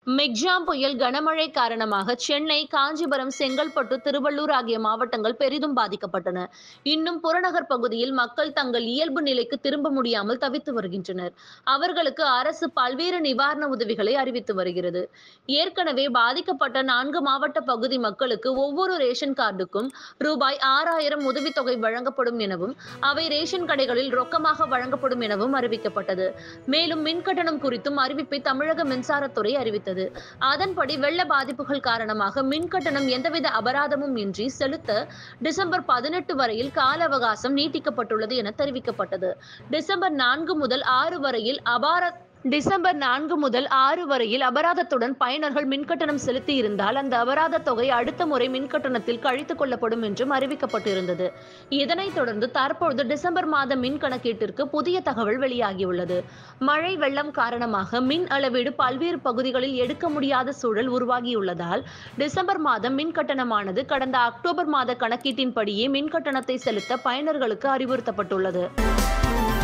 மெக்ஜாம் புயல் கனமழை காரணமாக சென்னை காஞ்சிபுரம் செங்கல்பட்டு திருவள்ளூர் ஆகிய மாவட்டங்கள் பெரிதும் பாதிக்கப்பட்டன இன்னும் புறநகர் பகுதியில் மக்கள் தங்கள் இயல்பு நிலைக்கு திரும்ப முடியாமல் தவித்து வருகின்றனர் அவர்களுக்கு அரசு பல்வேறு நிவாரண உதவிகளை அறிவித்து வருகிறது ஏற்கனவே பாதிக்கப்பட்ட நான்கு மாவட்ட பகுதி மக்களுக்கு ஒவ்வொரு ரேஷன் கார்டுக்கும் ரூபாய் ஆறாயிரம் உதவித்தொகை வழங்கப்படும் எனவும் அவை ரேஷன் கடைகளில் ரொக்கமாக வழங்கப்படும் எனவும் அறிவிக்கப்பட்டது மேலும் மின்கட்டணம் குறித்தும் அறிவிப்பை தமிழக மின்சாரத்துறை அறிவித்தது அதன்படி வெள்ள பாதிப்புகள் காரணமாக மின் கட்டணம் எந்தவித அபராதமும் இன்றி செலுத்த டிசம்பர் பதினெட்டு வரையில் கால அவகாசம் நீட்டிக்கப்பட்டுள்ளது என தெரிவிக்கப்பட்டது டிசம்பர் நான்கு முதல் ஆறு வரையில் அபார டிசம்பர் நான்கு முதல் ஆறு வரையில் அபராதத்துடன் பயனர்கள் மின்கட்டணம் செலுத்தி இருந்தால் அந்த அபராத தொகை அடுத்த முறை மின்கட்டணத்தில் கழித்துக் கொள்ளப்படும் என்றும் அறிவிக்கப்பட்டிருந்தது இதனைத் தொடர்ந்து தற்பொழுது டிசம்பர் மாத மின் கணக்கீட்டிற்கு புதிய தகவல் வெளியாகியுள்ளது மழை வெள்ளம் காரணமாக மின் அளவீடு பல்வேறு பகுதிகளில் எடுக்க முடியாத சூழல் உருவாகியுள்ளதால் டிசம்பர் மாதம் மின் கட்டணமானது கடந்த அக்டோபர் மாத கணக்கீட்டின்படியே மின் கட்டணத்தை செலுத்த பயனர்களுக்கு அறிவுறுத்தப்பட்டுள்ளது